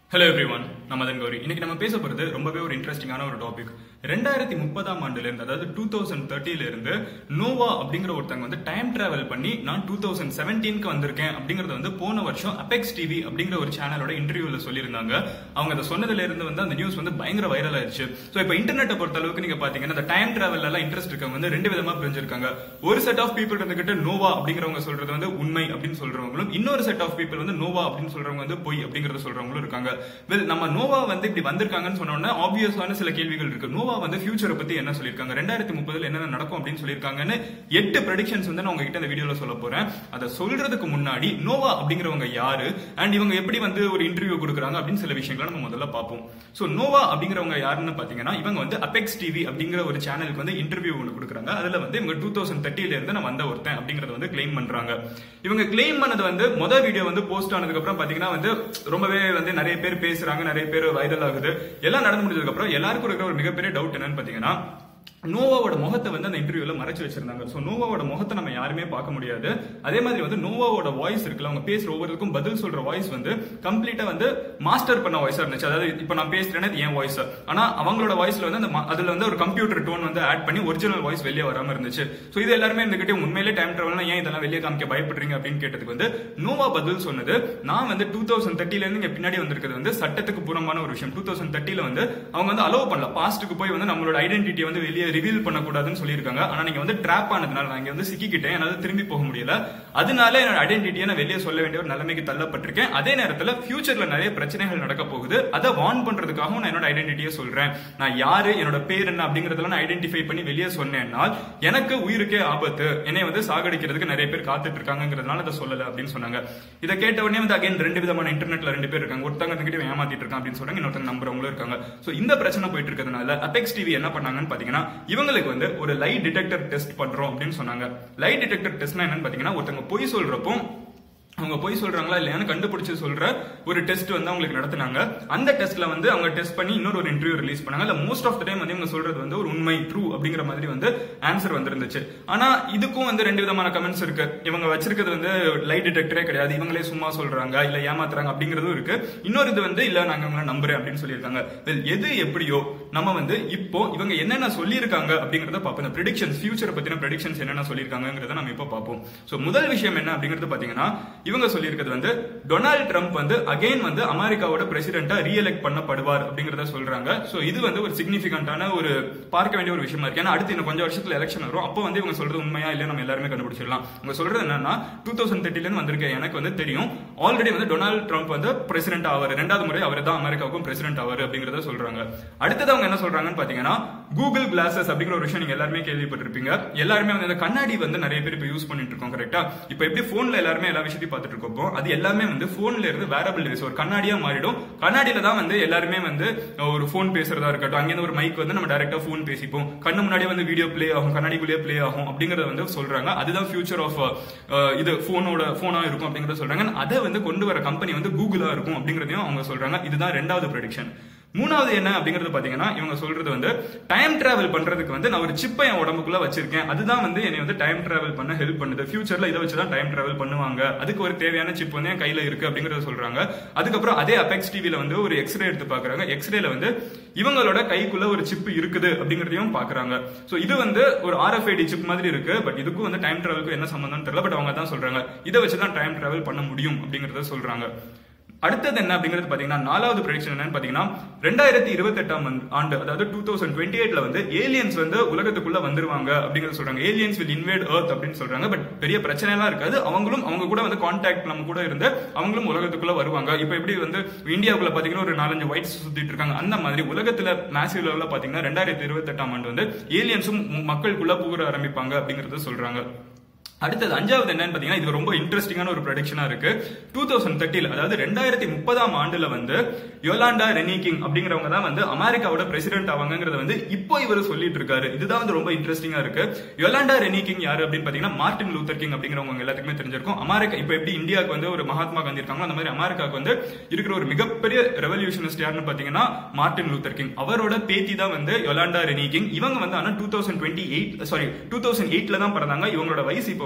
hello every one நம்ம தன் கௌரி இன்னைக்கு நம்ம பேச போறது ரொம்பவே ஒரு இன்ட்ரெஸ்டிங்கான ஒரு டாபிக் ரெண்டாயிரத்தி முப்பதாம் ஆண்டுல இருந்து அதாவது டூ தௌசண்ட் தேர்ட்டில இருந்து நோவா அப்படிங்கிற ஒருத்தங்க வந்து டைம் டிராவல் பண்ணி நான் டூ தௌசண்ட் செவன்டீன்க்கு வந்திருக்கேன் அப்படிங்கறது வந்து போன வருஷம் அபெக்ஸ் டிவி அப்படிங்கிற ஒரு சேனலோட இன்டர்வியூல சொல்லியிருந்தாங்க அவங்க அதை சொன்னதுல இருந்து வந்து அந்த நியூஸ் வந்து பயங்கர வைரல் ஆயிருச்சு ஸோ இப்போ இன்டர்நெட்டை பொறுத்த அளவுக்கு நீங்க பாத்தீங்கன்னா இந்த டைம் டிராவல் எல்லாம் இன்ட்ரெஸ்ட் இருக்கவங்க வந்து ரெண்டு விதமா பிரிஞ்சிருக்காங்க ஒரு செட் ஆஃப் பீப்புள் இருந்துகிட்டு நோவா அப்படிங்கிறவங்க சொல்றது வந்து உண்மை அப்படின்னு சொல்றவங்களும் இன்னொரு செட் ஆஃப் பீப்புள் வந்து நோவா அப்படின்னு சொல்றவங்க வந்து பொய் அப்படிங்கறத சொல்றவங்களும் இருக்காங்க வெல் நம்ம நோவா வந்து இப்படி வந்திருக்காங்கன்னு சொன்ன உடனே ஆப்வியஸான சில கேள்விகள் இருக்கு நோவா வந்து ஃபியூச்சரை பத்தி என்ன சொல்லியிருக்காங்க ரெண்டாயிரத்தி முப்பதுல என்னென்ன நடக்கும் அப்படின்னு சொல்லியிருக்காங்கன்னு எட்டு ப்ரெடிக்ஷன்ஸ் வந்து நான் உங்ககிட்ட இந்த வீடியோல சொல்ல போறேன் அதை சொல்றதுக்கு முன்னாடி நோவா அப்படிங்கிறவங்க யாரு அண்ட் இவங்க எப்படி வந்து ஒரு இன்டர்வியூ கொடுக்குறாங்க அப்படின்னு சில விஷயங்களை நம்ம முதல்ல பார்ப்போம் ஸோ நோவா அப்படிங்கிறவங்க யாருன்னு பாத்தீங்கன்னா இவங்க வந்து அபெக்ஸ் டிவி அப்படிங்கிற ஒரு சேனலுக்கு வந்து இன்டர்வியூ ஒன்று கொடுக்குறாங்க அதுல வந்து இவங்க டூ தௌசண்ட் தேர்ட்டில இருந்து நான் வந்த ஒருத்தன் அப்படிங்கறத வந்து கிளைம் பண்றாங்க இவங்க கிளைம் பண்ணது வந்து மொதல் வீடியோ வந்து போஸ்ட் ஆனதுக்கு அப்புறம் பாத்தீங்கன்னா வந்து ரொம்பவே வந்து நிறைய பேர் பேசுறாங்க நிறைய பேர் வைரல் ஆகுது எல்லாம் நடந்து முடிஞ்சதுக்கு அப்புறம் எல்லாருக்கும் இருக்கிற ஒரு மிகப்பெரிய டவுட் என்னன்னு பாத்தீங்கன்னா நோவாவோட முகத்தை வந்து அந்த இன்டர்வியூல மறைச்சு வச்சிருந்தாங்க சோ நோவாவோட முகத்தை நம்ம யாருமே பார்க்க முடியாது அதே மாதிரி வந்து நோவாவோட வாய்ஸ் இருக்குல்ல அவங்க பேசுற ஒவ்வொருக்கும் பதில் சொல்ற வாய்ஸ் வந்து கம்ப்ளீட்டா வந்து மாஸ்டர் பண்ண வாய்ஸா இருந்துச்சு அதாவது இப்போ நான் பேசுறேன்னா இது என் வாய்ஸ் ஆனா அவங்களோட வாய்ஸ்ல வந்து அந்த ம- அதுல வந்து ஒரு கம்ப்யூட்டர் டோன் வந்து ஆட் பண்ணி ஒரிஜினல் வாய்ஸ் வெளியே வராம இருந்துச்சு சோ இது எல்லாருமே இருந்துகிட்டே உண்மையிலே டைம் டிராவல் ஏன் இதெல்லாம் வெளியே காமிக்க பயப்படுறீங்க அப்படின்னு கேட்டதுக்கு வந்து நோவா பதில் சொன்னது நான் வந்து டூ தௌசண்ட் தேர்ட்டில இருந்து இங்க பின்னாடி வந்திருக்கிறது வந்து சட்டத்துக்கு புறம்பான ஒரு விஷயம் டூ தௌசண்ட் தேர்ட்டில வந்து அவங்க வந்து அலோவ் பண்ணல பாஸ்ட்டுக்கு போய் வந்து நம்மளோட ஐடென்டிட்டியை வந்து வெளியே ரிவீல் பண்ணக்கூடாதுன்னு சொல்லியிருக்காங்க ஆனா நீங்க வந்து ட்ராப் ஆனதுனால நான் இங்க வந்து சிக்கிக்கிட்டேன் என்னால திரும்பி போக முடியல அதனால என்னோட ஐடென்டிட்டியை நான் வெளியே சொல்ல வேண்டிய ஒரு நிலைமைக்கு தள்ளப்பட்டிருக்கேன் அதே நேரத்துல ஃபியூச்சர்ல நிறைய பிரச்சனைகள் நடக்க போகுது அதை வார்ன் பண்றதுக்காகவும் நான் என்னோட ஐடென்டிட்டியை சொல்றேன் நான் யாரு என்னோட பேர் என்ன அப்படிங்கறதெல்லாம் நான் ஐடென்டிஃபை பண்ணி வெளியே சொன்னேன்னா எனக்கு உயிருக்கே ஆபத்து என்னை வந்து சாகடிக்கிறதுக்கு நிறைய பேர் காத்துட்டு இருக்காங்கிறதுனால அதை சொல்லல அப்படின்னு சொன்னாங்க இதை கேட்ட உடனே வந்து அகைன் ரெண்டு விதமான இன்டர்நெட்ல ரெண்டு பேர் இருக்காங்க ஒருத்தங்க இருந்துகிட்டு இவன் ஏமாத்திட்டு இருக்கான் அப்படின்னு சொல்றாங்க இன்னொருத்தங்க நம்புறவங்களும் இருக்காங்க சோ இந்த பிரச்சனை போயிட்டு இருக்கிறதுனால அபெக்ஸ் டிவி என்ன பண்ணாங்கன்னு பாத்தீங்கன்னா இவங்களுக்கு வந்து ஒரு லை டிடெக்டர் டெஸ்ட் பண்றோம் அப்படின்னு சொன்னாங்க லை டிடெக்டர் டெஸ்ட்னா என்னன்னு பாத்தீங்கன்னா ஒருத்தங்க பொய் சொல்றப்போ அவங்க பொய் சொல்றாங்களா இல்லையான்னு கண்டுபிடிச்சு சொல்ற ஒரு டெஸ்ட் வந்து அவங்களுக்கு நடத்துனாங்க அந்த டெஸ்ட்ல வந்து அவங்க டெஸ்ட் பண்ணி இன்னொரு ஒரு இன்டர்வியூ ரிலீஸ் பண்ணாங்க இல்ல மோஸ்ட் ஆஃப் த டைம் வந்து இவங்க சொல்றது வந்து ஒரு உண்மை ட்ரூ அப்படிங்கிற மாதிரி வந்து ஆன்சர் வந்திருந்துச்சு ஆனா இதுக்கும் வந்து ரெண்டு விதமான கமெண்ட்ஸ் இருக்கு இவங்க வச்சிருக்கிறது வந்து லைட் டிடெக்டரே கிடையாது இவங்களே சும்மா சொல்றாங்க இல்ல ஏமாத்துறாங்க அப்படிங்கிறதும் இருக்கு இன்னொரு இது வந்து இல்ல நாங்க இவங்களை நம்புறேன் அப்படின்னு சொல்லியிருக்காங்க Well, எது எப்படியோ நம்ம வந்து இப்போ இவங்க என்னென்ன சொல்லியிருக்காங்க அப்படிங்கறத பார்ப்போம் இந்த ப்ரெடிக்ஷன்ஸ் ஃபியூச்சரை பத்தின ப்ரெடிக்ஷன்ஸ் என்னென்ன சொல்லியிருக்காங்கிறத நம்ம இப்போ பார்ப்போம் சோ முதல் விஷயம் என்ன அப்படிங்கிறது பாத்தீங்கன்னா இவங்க சொல்லியிருக்கிறது வந்து டொனால்ட் ட்ரம்ப் வந்து அகைன் வந்து அமெரிக்காவோட பிரசிடென்ட்டா ரீஎலெக்ட் பண்ணப்படுவார் அப்படிங்கறத சொல்றாங்க சோ இது வந்து ஒரு சிக்னிபிகண்டான ஒரு பார்க்க வேண்டிய ஒரு விஷயமா இருக்கு ஏன்னா அடுத்து இன்னும் கொஞ்சம் வருஷத்துல எலெக்ஷன் வரும் அப்போ வந்து இவங்க சொல்றது உண்மையா இல்லையா நம்ம எல்லாருமே கண்டுபிடிச்சிடலாம் இவங்க சொல்றது என்னன்னா டூ தௌசண்ட் தேர்ட்டில இருந்து வந்திருக்க எனக்கு வந்து தெரியும் ஆல்ரெடி வந்து டொனால்ட் ட்ரம்ப் வந்து பிரசிடென்ட் ஆவார் ரெண்டாவது முறை அவர் தான் அமெரிக்காவுக்கும் பிரசிடென்ட் ஆவார் அப்படிங்கறத சொல்றாங்க அடுத்தது அவங்க என்ன சொல்றாங்கன்னு பாத்தீங்கன்னா கூகுள் கிளாஸஸ் அப்படிங்கிற ஒரு விஷயம் நீங்க எல்லாருமே கேள்விப்பட்டிருப்பீங்க எல்லாருமே வந்து இந்த கண்ணாடி வந்து நிறைய பேர் இப்போ யூஸ் பண்ணிட்டு இருக்கோம் கரெக்டா இப்போ எப்படி போன்ல எல்லாருமே எல்லா விஷயத்தையும் பார்த்துட்டு இருக்கோம் அது எல்லாமே வந்து போன்ல இருந்து வேரபிள் டிவைஸ் ஒரு கண்ணாடியா மாறிடும் கண்ணாடியில தான் வந்து எல்லாருமே வந்து ஒரு போன் பேசுறதா இருக்கட்டும் அங்கிருந்து ஒரு மைக் வந்து நம்ம டைரக்டா போன் பேசிப்போம் கண்ணு முன்னாடியே வந்து வீடியோ ப்ளே ஆகும் கண்ணாடிக்குள்ளேயே ப்ளே ஆகும் அப்படிங்கறத வந்து சொல்றாங்க அதுதான் ஃபியூச்சர் ஆஃப் இது போனோட போனா இருக்கும் அப்படிங்கறத சொல்றாங்க அதை வந்து கொண்டு வர கம்பெனி வந்து கூகுளா இருக்கும் அப்படிங்கறதையும் அவங்க சொல்றாங்க இதுதான் ரெண்டாவது ப்ரெடிக்ஷன் மூணாவது என்ன அப்படிங்கறது பாத்தீங்கன்னா இவங்க சொல்றது வந்து டைம் டிராவல் பண்றதுக்கு வந்து நான் ஒரு சிப்பை என் உடம்புக்குள்ள வச்சிருக்கேன் அதுதான் வந்து என்னை வந்து டைம் டிராவல் பண்ண ஹெல்ப் பண்ணுது ஃபியூச்சர்ல இதை வச்சு தான் டைம் டிராவல் பண்ணுவாங்க அதுக்கு ஒரு தேவையான சிப் வந்து என் கையில இருக்கு அப்படிங்கறத சொல்றாங்க அதுக்கப்புறம் அதே அபெக்ஸ் டிவில வந்து ஒரு எக்ஸ்ரே எடுத்து பாக்குறாங்க எக்ஸ்ரேல வந்து இவங்களோட கைக்குள்ள ஒரு சிப் இருக்குது அப்படிங்கறதையும் பாக்குறாங்க சோ இது வந்து ஒரு ஆர்எஃப்ஐடி சிப் மாதிரி இருக்கு பட் இதுக்கும் வந்து டைம் டிராவலுக்கு என்ன சம்பந்தம் தெரியல பட் அவங்க தான் சொல்றாங்க இதை வச்சு தான் டைம் டிராவல் பண்ண முடியும் அப்படிங்கறத சொல்றாங்க அடுத்தது என்ன அப்படிங்கிறது பாத்தீங்கன்னா நாலாவது ப்ரெடிக்ஷன் என்னன்னு பாத்தீங்கன்னா ரெண்டாயிரத்தி இருபத்தெட்டாம் ஆண்டு அதாவது டூ தௌசண்ட் டுவெண்ட்டி எயிட்ல வந்து ஏலியன்ஸ் வந்து உலகத்துக்குள்ள வந்துருவாங்க அப்படிங்கறது சொல்றாங்க ஏலியன்ஸ் வில் இன்வேட் எர்த் அப்படின்னு சொல்றாங்க பட் பெரிய பிரச்சனை எல்லாம் இருக்காது அவங்களும் அவங்க கூட வந்து கான்டாக்ட் நம்ம கூட இருந்து அவங்களும் உலகத்துக்குள்ள வருவாங்க இப்போ எப்படி வந்து இந்தியாவுக்குள்ள பாத்தீங்கன்னா ஒரு நாலஞ்சு ஒயிட்ஸ் சுத்திட்டு இருக்காங்க அந்த மாதிரி உலகத்துல மேசிவ் லெவல்ல பாத்தீங்கன்னா ரெண்டாயிரத்தி இருபத்தெட்டாம் ஆண்டு வந்து ஏலியன்ஸும் மக்களுக்குள்ள புகுற ஆரம்பிப்பாங்க அப்படிங்கறத சொல்றாங்க அடுத்தது அஞ்சாவது என்னன்னு பாத்தீங்கன்னா இது ரொம்ப இன்ட்ரெஸ்டிங்கான ஒரு ப்ரொடிக்ஷனா இருக்கு டூ தௌசண்ட் தேர்ட்டில அதாவது ரெண்டாயிரத்தி முப்பதாம் ஆண்டுல வந்து யோலாண்டா ரெனிகிங் அப்படிங்கிறவங்க தான் வந்து அமெரிக்காவோட பிரசிடென்ட் ஆவாங்கிறத வந்து இப்போ இவர் சொல்லிட்டு இருக்காரு இதுதான் வந்து ரொம்ப இன்ட்ரெஸ்டிங்கா இருக்கு யோலாண்டா ரெனிகிங் யாரு அப்படின்னு பாத்தீங்கன்னா மார்டின் லூத்தர் கிங் அப்படிங்கிறவங்க எல்லாத்துக்குமே தெரிஞ்சிருக்கும் அமெரிக்கா இப்போ எப்படி இந்தியாவுக்கு வந்து ஒரு மகாத்மா காந்தி இருக்காங்களோ அந்த மாதிரி அமெரிக்காவுக்கு வந்து இருக்கிற ஒரு மிகப்பெரிய ரெவல்யூஷனிஸ்ட் யாருன்னு பாத்தீங்கன்னா மார்டின் லூத்தர் கிங் அவரோட பேத்தி தான் வந்து யொலாண்டா ரெனிகிங் இவங்க வந்து ஆனா two thousand twenty eight sorry two thousand எயிட்ல தான் பிறந்தாங்க இவங்களோட வயசு இப்போ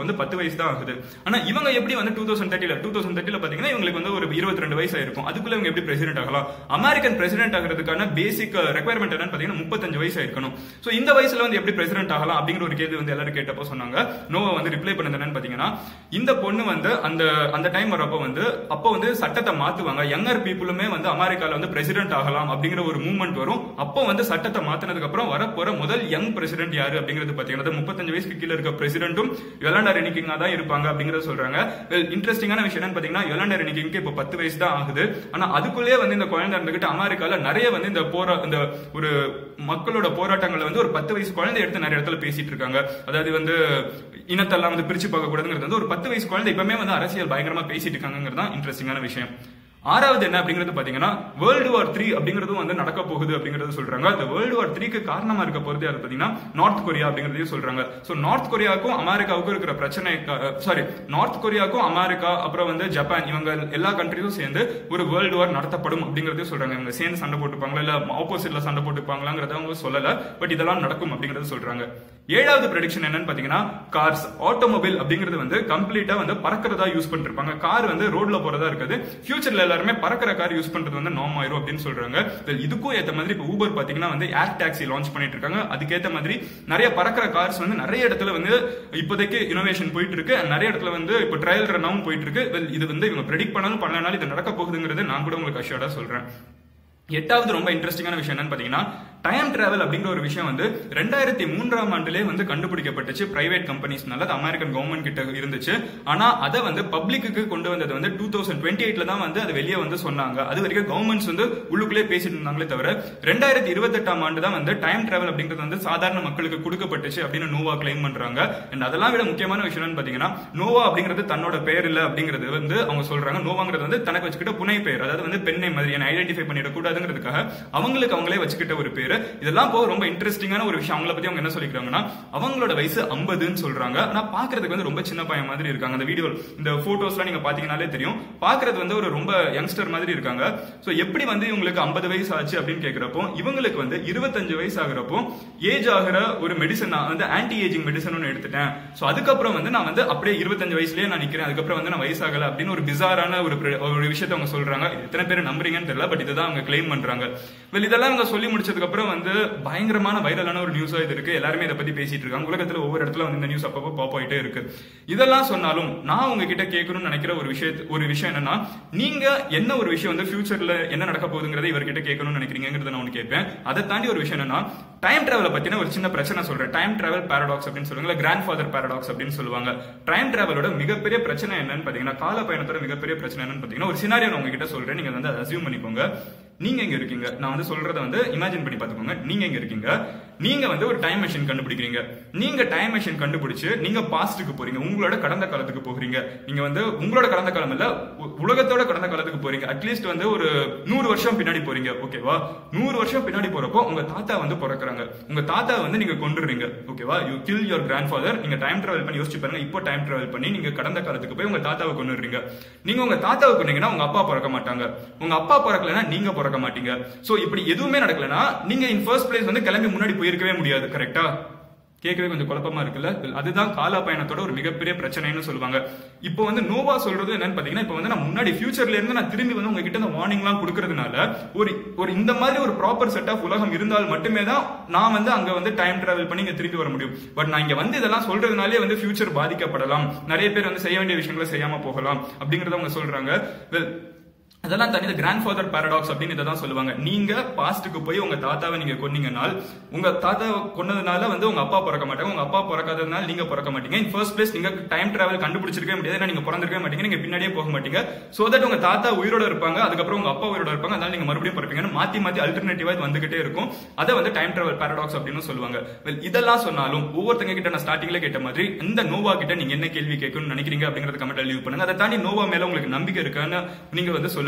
வந்து பத்து வயசு தான் ஆகுது ஆனா இவங்க எப்படி வந்து டூ தௌசண்ட் தேர்ட்டில டூ தௌசண்ட் தேர்ட்டில பாத்தீங்கன்னா இவங்களுக்கு வந்து ஒரு இருபத்தி ரெண்டு வயசு ஆயிருக்கும் அதுக்குள்ள இவங்க எப்படி பிரசிடென்ட் ஆகலாம் அமெரிக்கன் பிரசிடென்ட் ஆகிறதுக்கான பேசிக் ரெக்குவயர்மெண்ட் என்னன்னு பாத்தீங்கன்னா முப்பத்தஞ்சு வயசு ஆயிருக்கணும் சோ இந்த வயசுல வந்து எப்படி பிரசிடென்ட் ஆகலாம் அப்படிங்கிற ஒரு கேள்வி வந்து எல்லாரும் கேட்டப்போ சொன்னாங்க நோவா வந்து ரிப்ளை பண்ணது என்னன்னு பாத்தீங்கன்னா இந்த பொண்ணு வந்து அந்த அந்த டைம் வரப்போ வந்து அப்போ வந்து சட்டத்தை மாத்துவாங்க யங்கர் பீப்புளுமே வந்து அமெரிக்கால வந்து பிரசிடென்ட் ஆகலாம் அப்படிங்கிற ஒரு மூவ்மெண்ட் வரும் அப்போ வந்து சட்டத்தை மாத்தினதுக்கு அப்புறம் வரப்போற முதல் யங் பிரசிடென்ட் யாரு அப்படிங்கிறது பாத்தீங்கன்னா முப்பத்தஞ்சு வயசுக்கு கீழே இருக்க பிரசிடென்ட்டும் யொலாண்டா ரெனிக்கிங்கா தான் இருப்பாங்க அப்படிங்கறத சொல்றாங்க இன்ட்ரெஸ்டிங்கான விஷயம் என்னன்னு பாத்தீங்கன்னா யொலாண்டா ரெனிக்கிங்க்கு இப்போ பத்து வயசு தான் ஆகுது ஆனா அதுக்குள்ளேயே வந்து இந்த குழந்தை இருந்துகிட்டு அமெரிக்கால நிறைய வந்து இந்த போரா இந்த ஒரு மக்களோட போராட்டங்களை வந்து ஒரு பத்து வயசு குழந்தை எடுத்து நிறைய இடத்துல பேசிட்டு இருக்காங்க அதாவது வந்து இனத்தெல்லாம் வந்து பிரிச்சு பார்க்க கூடாதுங்கிறது வந்து ஒரு பத்து வயசு குழந்தை இப்பவுமே வந்து அரசியல் பயங்கரமா பேசிட்டு இருக்காங்கிறது தான் இன்ட்ரெஸ்டிங்கான விஷயம் ஆறாவது என்ன அப்படிங்கிறது பாத்தீங்கன்னா வேர்ல்டு வார் த்ரீ அப்படிங்கிறதும் வந்து நடக்க போகுது அப்படிங்கறது சொல்றாங்க அந்த வேர்ல்டு வார் த்ரீக்கு காரணமா இருக்க போறது யாரு பாத்தீங்கன்னா நார்த் கொரியா அப்படிங்கறதையும் சொல்றாங்க சோ நார்த் கொரியாவுக்கும் அமெரிக்காவுக்கும் இருக்கிற பிரச்சனை சாரி நார்த் கொரியாவுக்கும் அமெரிக்கா அப்புறம் வந்து ஜப்பான் இவங்க எல்லா கண்ட்ரிஸும் சேர்ந்து ஒரு வேர்ல்டு வார் நடத்தப்படும் அப்படிங்கறதையும் சொல்றாங்க இவங்க சேர்ந்து சண்டை போட்டுப்பாங்களா இல்ல ஆப்போசிட்ல சண்டை போட்டுப்பாங்களாங்கிறத அவங்க சொல்லல பட் இதெல்லாம் நடக்கும் அப்படிங்கறது சொல்றாங்க ஏழாவது ப்ரெடிக்ஷன் என்னன்னு பாத்தீங்கன்னா கார்ஸ் ஆட்டோமொபைல் அப்படிங்கிறது வந்து கம்ப்ளீட்டா வந்து பறக்கிறதா யூஸ் பண்ணிருப்பாங்க கார் வந்து ரோட்ல போறதா இருக்குது ஃபியூச்சர்ல எல்லாருமே பறக்கிற கார் யூஸ் பண்றது வந்து நார்ம் ஆயிரும் அப்படின்னு சொல்றாங்க Well, இதுக்கும் ஏத்த மாதிரி இப்போ ஊபர் பாத்தீங்கன்னா வந்து ஏர் டாக்ஸி லான்ச் பண்ணிட்டு இருக்காங்க அதுக்கேத்த மாதிரி நிறைய பறக்கிற கார்ஸ் வந்து நிறைய இடத்துல வந்து இப்போதைக்கு இனோவேஷன் போயிட்டு இருக்கு and நிறைய இடத்துல வந்து இப்போ ட்ரையல் ரன்னாவும் போயிட்டு இருக்கு Well, இது வந்து இவங்க ப்ரெடிக்ட் பண்ணாலும் பண்ணலனாலும் இது நடக்க போகுதுங்கிறது நான் கூட உங்களுக்கு அஷ்யூர்டா சொல்றேன் எட்டாவது ரொம்ப இன்ட்ரெஸ்டிங்கான விஷயம் என்னன்னு பாத்தீங்கன்னா டைம் டிராவல் அப்படிங்கிற ஒரு விஷயம் வந்து ரெண்டாயிரத்தி மூன்றாம் ஆண்டுலே வந்து கண்டுபிடிக்கப்பட்டுச்சு பிரைவேட் கம்பெனிஸ்னால அது அமெரிக்கன் கவர்மெண்ட் கிட்ட இருந்துச்சு ஆனா அதை வந்து பப்ளிக்கு கொண்டு வந்தது வந்து டூ தௌசண்ட் டுவெண்ட்டி எயிட்ல தான் வந்து அது வெளியே வந்து சொன்னாங்க அது வரைக்கும் கவர்மெண்ட்ஸ் வந்து உள்ளுக்குள்ளே பேசிட்டு இருந்தாங்களே தவிர ரெண்டாயிரத்தி இருபத்தெட்டாம் ஆண்டு தான் வந்து டைம் டிராவல் அப்படிங்கிறது வந்து சாதாரண மக்களுக்கு கொடுக்கப்பட்டுச்சு அப்படின்னு நோவா கிளைம் பண்றாங்க அண்ட் அதெல்லாம் விட முக்கியமான விஷயம் என்னன்னு பாத்தீங்கன்னா நோவா அப்படிங்கிறது தன்னோட பேர் இல்ல அப்படிங்கிறது வந்து அவங்க சொல்றாங்க நோவாங்கிறது வந்து தனக்கு வச்சுக்கிட்ட புனை பெயர் அதாவது வந்து பெண்ணை மாதிரி ஐடென்டிஃபை பண்ணிடக்கூடாதுங்கிறதுக்காக அவங்களுக்கு அவங்களே வச்சுக்கிட்ட ஒரு பேரு இதெல்லாம் போக ரொம்ப இன்ட்ரெஸ்டிங்கான ஒரு விஷயம் அவங்கள பத்தி அவங்க என்ன சொல்லிக்கிறாங்கன்னா அவங்களோட வயசு ஐம்பதுன்னு சொல்றாங்க ஆனா பாக்குறதுக்கு வந்து ரொம்ப சின்ன பையன் மாதிரி இருக்காங்க அந்த வீடியோ இந்த போட்டோஸ்லாம் நீங்க பாத்தீங்கன்னாலே தெரியும் பாக்குறது வந்து ஒரு ரொம்ப யங்ஸ்டர் மாதிரி இருக்காங்க சோ எப்படி வந்து இவங்களுக்கு ஐம்பது வயசு ஆச்சு அப்படின்னு கேக்குறப்போ இவங்களுக்கு வந்து இருபத்தஞ்சு வயசு ஆகுறப்போ ஏஜ் ஆகிற ஒரு மெடிசன் நான் வந்து ஆன்டி ஏஜிங் மெடிசன் ஒன்று எடுத்துட்டேன் சோ அதுக்கப்புறம் வந்து நான் வந்து அப்படியே இருபத்தஞ்சு வயசுலயே நான் நிக்கிறேன் அதுக்கப்புறம் வந்து நான் வயசாகல அப்படின்னு ஒரு பிசாரான ஒரு pre- ஒரு விஷயத்தை அவங்க சொல்றாங்க இது எத்தனை பேர் நம்புறீங்கன்னு தெரியல பட் இதுதான் அவங்க கிளைம் பண்றாங்க வெல் இதெல்லாம் அவங்க சொல்லி முடிச்சதுக்கு அப்புறம் வந்து பயங்கரமான வைரலான ஒரு நியூஸா இது இருக்கு எல்லாருமே இதை பத்தி பேசிட்டு இருக்காங்க உலகத்துல ஒவ்வொரு இடத்துல வந்து இந்த நியூஸ் அப்பப்போ பாப் ஆயிட்டே இருக்கு இதெல்லாம் சொன்னாலும் நான் உங்ககிட்ட கேட்கணும்னு நினைக்கிற ஒரு விஷயத்து ஒரு விஷயம் என்னன்னா நீங்க என்ன ஒரு விஷயம் வந்து ஃபியூச்சர்ல என்ன நடக்க போகுதுங்கிறத இவர்கிட்ட கேட்கணும்னு நினைக்கிறீங்கிறத நான் ஒன்று கேட்பேன் அதை தாண்டி ஒரு விஷயம் என்னன்னா டைம் டிராவலை பத்தின ஒரு சின்ன பிரச்சனை சொல்றேன் டைம் டிராவல் பாரடாக்ஸ் அப்படின்னு சொல்லுவாங்க கிராண்ட் ஃபாதர் பாரடாக்ஸ் அப்படின்னு சொல்லுவாங்க டைம் டிராவலோட மிகப்பெரிய பிரச்சனை என்னன்னு பாத்தீங்கன்னா கால பயணத்தோட மிகப்பெரிய பிரச்சனை என்னன்னு பாத்தீங்கன்னா ஒரு சினாரியோ நான் உங்ககிட்ட சொல்றேன் நீங்க வந்து அதை அசியூம் பண்ணிக்கோங்க நீங்க எங்க இருக்கீங்க நான் வந்து சொல்றத வந்து இமேஜின் பண்ணி பாத்துக்கோங்க நீங்க எங்க இருக்கீங்க நீங்க வந்து ஒரு டைம் மெஷின் கண்டுபிடிக்கிறீங்க நீங்க டைம் மெஷின் கண்டுபிடிச்சு நீங்க பாஸ்டுக்கு போறீங்க உங்களோட கடந்த காலத்துக்கு போகிறீங்க நீங்க வந்து உங்களோட கடந்த காலம் இல்ல உ- உலகத்தோட கடந்த காலத்துக்கு போறீங்க அட்லீஸ்ட் வந்து ஒரு நூறு வருஷம் பின்னாடி போறீங்க ஓகேவா நூறு வருஷம் பின்னாடி போறப்போ உங்க தாத்தா வந்து பிறக்குறாங்க உங்க தாத்தா வந்து நீங்க கொண்டுறீங்க ஓகேவா you kill your grandfather நீங்க டைம் டிராவல் பண்ணி யோசிச்சு பாருங்க இப்போ டைம் டிராவல் பண்ணி நீங்க கடந்த காலத்துக்கு போய் உங்க தாத்தாவை கொண்டுறீங்க நீங்க உங்க தாத்தாவை கொண்டீங்கன்னா உங்க அப்பா பிறக்க மாட்டாங்க உங்க அப்பா பிறக்கலன்னா நீங்க பிறக்க மாட்டீங்க சோ இப்படி எதுவுமே நடக்கலனா நீங்க இன் ஃபர்ஸ்ட் பிளேஸ் வந்து கிளம்பி முன்னாடி போயிருக்கவே முடியாது கரெக்டா கேட்கவே கொஞ்சம் குழப்பமா இருக்குல்ல அதுதான் கால பயணத்தோட ஒரு மிகப்பெரிய பிரச்சனைன்னு சொல்லுவாங்க இப்போ வந்து நோவா சொல்றது என்னன்னு பாத்தீங்கன்னா இப்போ வந்து நான் முன்னாடி ஃபியூச்சர்ல இருந்து நான் திரும்பி வந்து உங்ககிட்ட இந்த வார்னிங்லாம் கொடுக்கறதுனால ஒரு ஒரு இந்த மாதிரி ஒரு ப்ராப்பர் செட் ஆஃப் உலகம் இருந்தால் மட்டுமே தான் நான் வந்து அங்க வந்து டைம் டிராவல் பண்ணி இங்க திரும்பி வர முடியும் பட் நான் இங்க வந்து இதெல்லாம் சொல்றதுனாலே வந்து ஃபியூச்சர் பாதிக்கப்படலாம் நிறைய பேர் வந்து செய்ய வேண்டிய விஷயங்களை செய்யாம போகலாம் அப்படிங்கறத அவங்க சொல்றாங்க Well, அதெல்லாம் தனி கிராண்ட் ஃபாதர் பாரடாக்ஸ் அப்படின்னு இதை தான் சொல்லுவாங்க நீங்க பாஸ்ட்டுக்கு போய் உங்க தாத்தாவை நீங்க கொன்னீங்கனால் உங்க தாத்தாவை கொன்னதுனால வந்து உங்க அப்பா பிறக்க மாட்டாங்க உங்க அப்பா பிறக்காததுனால நீங்க பிறக்க மாட்டீங்க இன் ஃபர்ஸ்ட் பிளேஸ் நீங்க டைம் டிராவல் கண்டுபிடிச்சிருக்கவே முடியாது ஏன்னா நீங்க பிறந்திருக்கவே மாட்டீங்க நீங்க பின்னாடியே போக மாட்டீங்க சோ தட் உங்க தாத்தா உயிரோட இருப்பாங்க அதுக்கப்புறம் உங்க அப்பா உயிரோட இருப்பாங்க அதனால நீங்க மறுபடியும் பிறப்பீங்கன்னு மாத்தி மாத்தி அல்டர்னேட்டிவா இது வந்துகிட்டே இருக்கும் அதை வந்து டைம் டிராவல் பாரடாக்ஸ் அப்படின்னு சொல்லுவாங்க Well, இதெல்லாம் சொன்னாலும் ஒவ்வொருத்தங்க கிட்ட நான் ஸ்டார்டிங்ல கேட்ட மாதிரி இந்த நோவா கிட்ட நீங்க என்ன கேள்வி கேட்கணும்னு நினைக்கிறீங்க அப்படிங்கறது கமெண்ட் லீவ் பண்ணுங்க அதை தாண்டி நோவா மேல உங்களுக்கு நம்பிக்கை இருக்கான்னு நீங்க வந்து சொல்லுங்க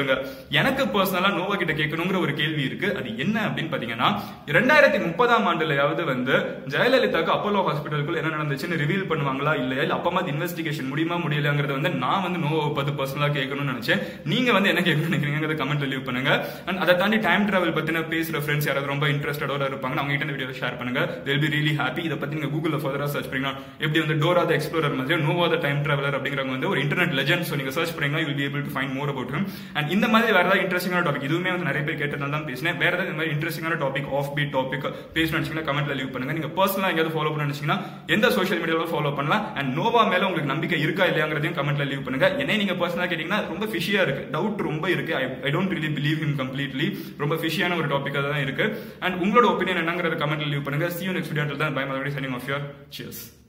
சொல்லுங்க எனக்கு பர்சனலா நோவா கிட்ட கேட்கணுங்கிற ஒரு கேள்வி இருக்கு அது என்ன அப்படின்னு பாத்தீங்கன்னா ரெண்டாயிரத்தி முப்பதாம் ஆண்டுலயாவது வந்து ஜெயலலிதாக்கு அப்போலோ ஹாஸ்பிட்டலுக்குள்ள என்ன நடந்துச்சுன்னு ரிவீல் பண்ணுவாங்களா இல்லையா இல்ல அப்பமா இன்வெஸ்டிகேஷன் முடியுமா முடியலங்கிறத வந்து நான் வந்து நோவை பத்தி பர்சனலா கேட்கணும்னு நினைச்சேன் நீங்க வந்து என்ன கேட்கணும்னு நினைக்கிறீங்க கமெண்ட்ல லீவ் பண்ணுங்க அண்ட் அதை தாண்டி டைம் டிராவல் பத்தின பேசுற ஃப்ரெண்ட்ஸ் யாராவது ரொம்ப இன்ட்ரெஸ்டடோட இருப்பாங்க அவங்க கிட்ட இந்த வீடியோ ஷேர் பண்ணுங்க they'll be really happy இதை பத்தி நீங்க கூகுள்ல ஃபர்தரா சர்ச் பண்ணீங்கன்னா எப்படி வந்து டோரா த எக்ஸ்ப்ளோரர் மாதிரி நோவா த டைம் டிராவலர் அப்படிங்கிறவங்க வந்து ஒரு இன்டர்நெட் லெஜண்ட் ஸோ நீங்க சர்ச் பண்ணீங்கன்னா you'll be able to find more about him and இந்த மாதிரி வேற ஏதாவது இன்ட்ரெஸ்டிங்கான டாபிக் இதுவுமே வந்து நிறைய பேர் கேட்டதால தான் பேசினேன் வேற ஏதாவது இந்த மாதிரி இன்ட்ரெஸ்டிங்கான டாபிக் ஆஃப் பீட் டாபிக் பேசணும்னு நினைச்சீங்கன்னா கமெண்ட்ல லீவ் பண்ணுங்க நீங்க பர்சனலா எங்கேயாவது ஃபாலோ பண்ண நினைச்சீங்கன்னா எந்த சோஷியல் மீடியாவில் ஃபாலோ பண்ணலாம் அண்ட் நோவா மேல உங்களுக்கு நம்பிக்கை இருக்கா இல்லையாங்கிறதையும் கமெண்ட்ல லீவ் பண்ணுங்க என்ன நீங்க பர்சனலா கேட்டீங்கன்னா ரொம்ப ஃபிஷியா இருக்கு டவுட் ரொம்ப இருக்கு I don't really believe him completely ரொம்ப ஃபிஷியான ஒரு டாபிக் தான் இருக்கு அண்ட் உங்களோட ஒப்பீனியன் என்னங்கிறத கமெண்ட்ல லீவ் பண்ணுங்க சி யூ நெக்ஸ்ட் வீடியோ தான் பை மறுபடியும் சைனிங் ஆஃப் யூர் சியர்ஸ்